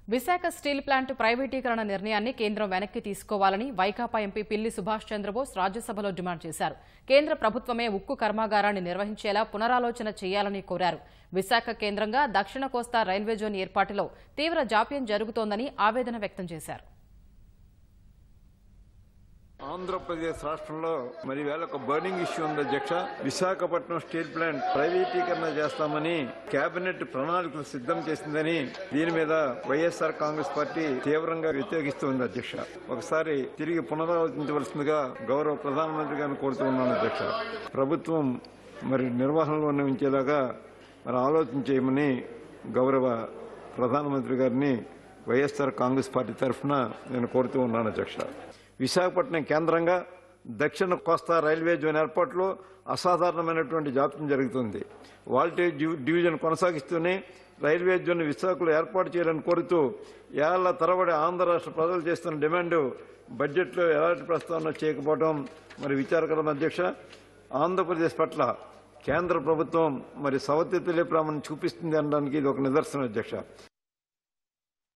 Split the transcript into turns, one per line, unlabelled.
Visakha steel plant ప్రైవేటీకరణ నిర్ణయాన్ని కేంద్రం వెనక్కి తీసుకోవాలని వైకాపా ఎంపీ పిల్లి సుభాష్ చంద్రబోస్ రాజ్యసభలో డిమాండ్ చేశారు కేంద్ర ప్రభుత్వమే ఉక్కు కర్మాగారాన్ని నిర్వహించేలా పునరాలోచన చేయాలని కోరారు విశాఖ కేంద్రంగా దక్షిణ కోస్తా రైల్వే జోన్ ఏర్పాటులో తీవ్ర జాప్యం జరుగుతోందని ఆవేదన వ్యక్తం చేశారు
ఆంధ్రప్రదేశ్ రాష్ట్రంలో మరి వేళ ఒక బర్నింగ్ ఇష్యూ ఉంది అధ్యక్ష విశాఖపట్నం స్టీల్ ప్లాంట్ ప్రైవేటీకరణ చేస్తామని కేబినెట్ ప్రణాళికలు సిద్ధం చేసిందని దీని మీద వైఎస్ఆర్ కాంగ్రెస్ పార్టీ తీవ్రంగా వ్యతిరేకిస్తుంది అధ్యక్ష ఒకసారి తిరిగి పునరాలోచించవలసిందిగా గౌరవ ప్రధానమంత్రి గారిని కోరుతూ ఉన్నాను అధ్యక్ష ప్రభుత్వం మరి నిర్వహణలోనే ఉంచేలాగా మరి ఆలోచన చేయమని గౌరవ ప్రధానమంత్రి గారిని వైఎస్ఆర్ కాంగ్రెస్ పార్టీ తరఫున నేను కోరుతూ ఉన్నాను అధ్యక్ష విశాఖపట్నం కేంద్రంగా దక్షిణ కోస్తా రైల్వే జోన్ ఏర్పాటులో అసాధారణమైనటువంటి జాప్యం జరుగుతుంది వాల్టేజ్ డివి- డివిజన్ కొనసాగిస్తూనే రైల్వే జోన్ విశాఖలో ఏర్పాటు చేయాలని కోరుతూ ఏళ్ల తరబడి ఆంధ్ర రాష్ట్ర ప్రజలు చేస్తున్న డిమాండ్ బడ్జెట్లో ఎలాంటి ప్రస్తావన చేయకపోవడం మరి విచారకరం అధ్యక్ష ఆంధ్రప్రదేశ్ పట్ల కేంద్ర ప్రభుత్వం మరి సవతి తెలియప్రామని చూపిస్తుంది అనడానికి ఇది ఒక నిదర్శనం అధ్యక్ష